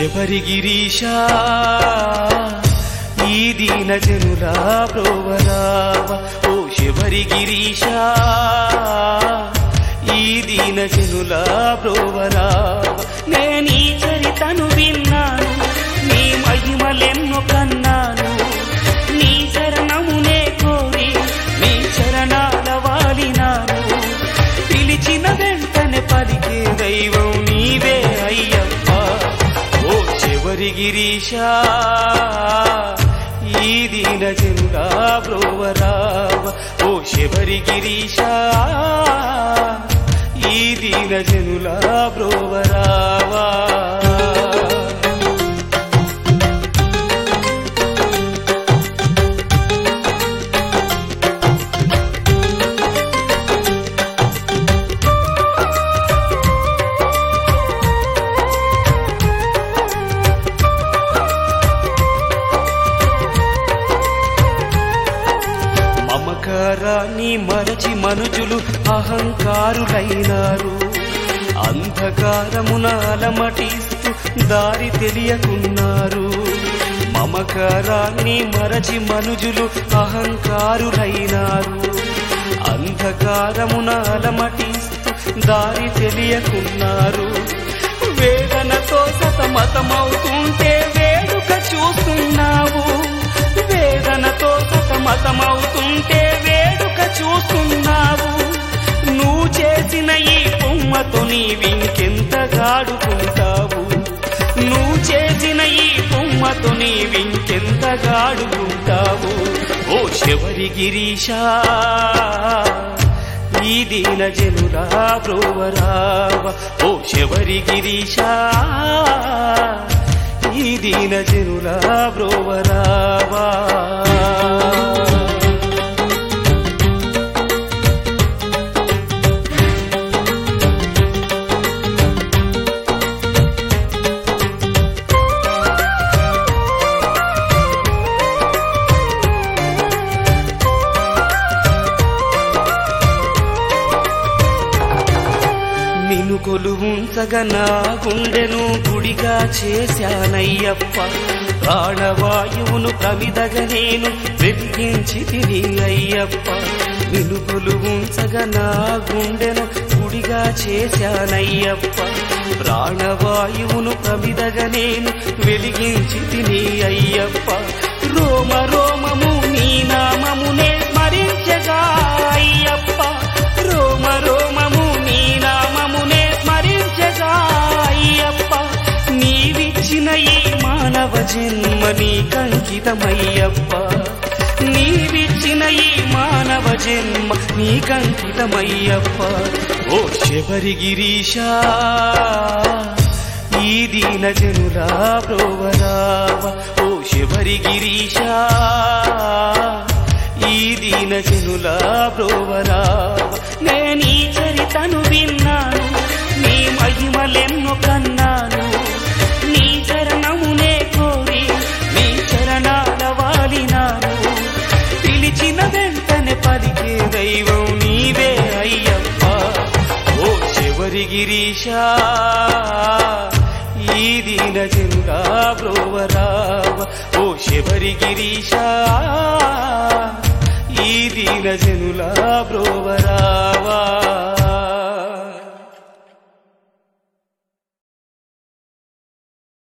శబరి గిరీశా ఈ దీన జనులా బ్రోవరావ ఓ శబరి గిరీశా ఈ దీన జనులా బ్రోవరావ నేనీ చరితను విన్నాను నీ మహిమలెన్నో కన్నాను నీ చరణమునే కోరి నీ చరణాల వాలినాను పిలిచిన వెంటనే పలికే దైవం నీవే అయ్యప్ప ఓ చివరి గిరీశా ఈ దీన జనుడా బ్రోవరావ ఓ శబరి గిరీశా ఈ దీన జనులా బ్రోవరావా మమకారాన్ని మరచి మనుజులు అహంకారులైనారు అంధకారమున అలమటిస్తూ దారి తెలియకున్నారు మమకారాన్ని మరచి మనుజులు అహంకారులైనారు అంధకారమున అలమటిస్తూ దారి తెలియకున్నారు వేదనతో సతమతమవుతుంటే వేడుక చూస్తున్నావు వేదనతో సతమతమవుతుంటే వేడుక చూస్తున్నావు నువ్వు చేసిన ఈ బొమ్మతో నీవింకెంత గాడుకుంటావు నువ్వు చేసిన ఈ బొమ్మతో నీవింకెంత గాడుకుంటావు ఓ శబరి గిరీశా ఈ దీన జనులా బ్రోవరావ ఓ శబరి గిరీశా ఈ దీన జనులా బ్రోవరావా నిన్ను కొలువుంచగా నా గుండెను గుడిగా చేశానయ్యప్ప ప్రాణవాయువును ప్రమిదగా నేను వెలిగించి తిని అయ్యప్ప నిన్ను కొలువుంచగా నా గుండెను గుడిగా చేశానయ్యప్ప ప్రాణవాయువును ప్రమిదగా నేను వెలిగించి తిని అయ్యప్ప రోమ రోమము నీ నామమునే స్మరించగా అయ్యప్ప రోమ రోమము నీ నామమునే స్మరించగా అయ్యప్ప నీవిచ్చిన ఈ మానవ జన్మ నీకంకితమయ్యప్ప నీవిచ్చిన ఈ మానవ జన్మ నీకంకితమయ్యప్ప ఓ శబరి గిరీశా ఈ దీన జనులా బ్రోవరావ ఓ శబరి గిరీశా ఈ దీన జనులా బ్రోవరావ నేనీ చరితను విన్నాను నీ మహిమలెన్నో కన్నాను నీ చరణమునే కోరి నీ చరణాల వాలినాను పిలిచిన వెంటనే పలికే దైవం నీవే అయ్యప్ప ఓ శబరి గిరీశా ఈ దీన జనులా బ్రోవరావ ఓ శబరి గిరీశా ఈ దీన జనులా బ్రోవరావా